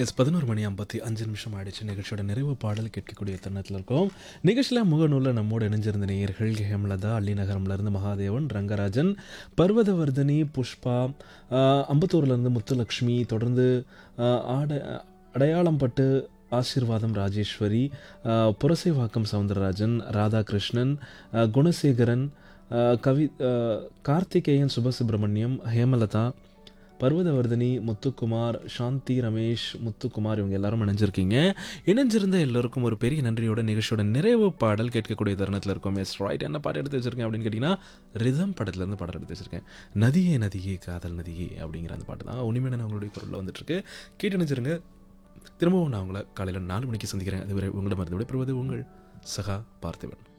S பதினோரு மணி ஐம்பத்தி அஞ்சு நிமிஷம் ஆயிடுச்சு நிகழ்ச்சியோட நிறைவு பாடல் கேட்கக்கூடிய தருணத்தில் இருக்கோம் நிகழ்ச்சியில் முகநூலில் நம்மோடு இணைஞ்சிருந்த நேயர்கள் ஹேம்லதா அள்ளிநகரம்லேருந்து மகாதேவன் ரங்கராஜன் பர்வதவர்தினி புஷ்பா ஆஹ், அம்பத்தூர்லேருந்து முத்துலக்ஷ்மி தொடர்ந்து ஆஹ், ஆட அடையாளம் பட்டு ஆசீர்வாதம் ராஜேஸ்வரி ஆஹ், புரசைவாக்கம் சவுந்தரராஜன் ராதாகிருஷ்ணன் ஆஹ், குணசேகரன் ஆஹ், கவி ஆஹ், கார்த்திகேயன் சுபசுப்ரமணியம் ஹேமலதா பர்வதவர்தினி முத்துக்குமார் சாந்தி ரமேஷ் முத்துக்குமார் இவங்க எல்லாரும் இணைஞ்சிருக்கீங்க இணைஞ்சிருந்த எல்லோருக்கும் ஒரு பெரிய நன்றியோட நிகழ்ச்சியோட நிறைவு பாடல் கேட்கக்கூடிய தருணத்தில் இருக்கும் எஸ் ரைட் என்ன பாட்டு எடுத்து வச்சிருக்கேன் அப்படின்னு கேட்டிங்கன்னா ரிதம் படத்துலேருந்து பாடல் எடுத்து வச்சிருக்கேன் நதியே நதியே காதல் நதியே அப்படிங்கிற அந்த பாட்டு தான் உனிமையான அவங்களுடைய குரலில் வந்துட்டுருக்கு கேட்டு நினைச்சிருங்க திரும்பவும் நான் உங்களை காலையில் நாலு மணிக்கு சந்திக்கிறேன் அதுவரை உங்களிடமிருந்து விடைபெறுவது உங்கள் சகா பார்த்திபன்